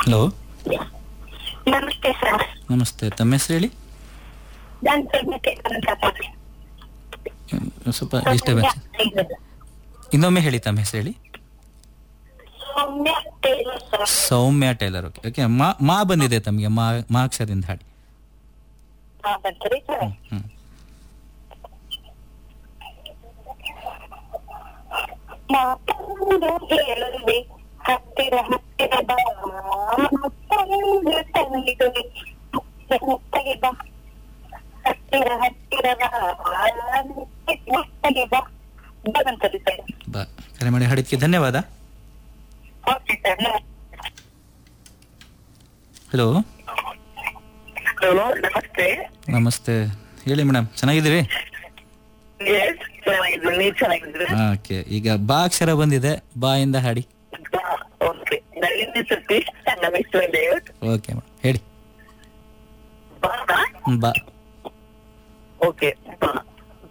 Hello ನಮಸ್ತೆ sir ನಮಸ್ತೆ ತಮ್ಮ ಹೆಸರು ಹೇಳಿ ನಾನು ಸೌಮ್ಯತೆ ಕನಕಪ್ಪ. ಹ್ಮ್, ಸ್ವಲ್ಪ ಡಿಸ್ಟರ್ಬೆನ್ಸ್ ಇನ್ನೊಮ್ಮೆ ಹೇಳಿ ತಮ್ಮ ಹೆಸರು ಹೇಳಿ Soumya Taylor sir Soumya Taylor okay okay ಮಾ ಮಾ ಬಂದಿದೆ ತಮಗೆ ಮಾ ಮಾ ಅಕ್ಷರದಿಂದ ಹಾಡಿ ಹಾ, ಬರ್ತೀರಿ ಸರ್ ಹ್ಮ್ ಮಾತಂದು ಹೇಳುವೆ ಹತ್ತಿರ ಹತ್ತಿರ ಬಾ ಮತ್ತೊಂದು ತಂಗಿದುವೆ ಮುತ್ತಗೆ ಬಾ ಹತ್ತಿರ ಹತ್ತಿರ ಬಾ ಮುತ್ತಗೆ ಬಾ ಬಂತರಿ ಸರ್ ಬಾ ಕರೆ ಮಾಡಿ ಹಾಡಿದ್ಕೆ ಧನ್ಯವಾದ ಓಕೆ ಸರ್ ಹಲೋ ಹಲೋ ನಮಸ್ತೆ ನಮಸ್ತೆ ಹೇಳಿ ಮೇಡಮ್ ಚೆನ್ನಾಗಿದ್ದೀರಿ ಎಸ್ ಚೆನ್ನಾಗಿದ್ರು ನೀವು ಚೆನ್ನಾಗಿದ್ರು ಓಕೆ ಈಗ ಬಾ ಅಕ್ಷರ ಬಂದಿದೆ ಬಾ ಇಂದ ಹಾಡಿ ಓಕೆ ನಳಿನಿ ಸತೀಶ್ ನನ್ನ ಹೆಸರು ಲೇಔಟ್ ಓಕೆ ಮೇಡಮ್ ಹೇಳಿ ಬಾ ಹ್ಮ್, ಬಾ ಓಕೆ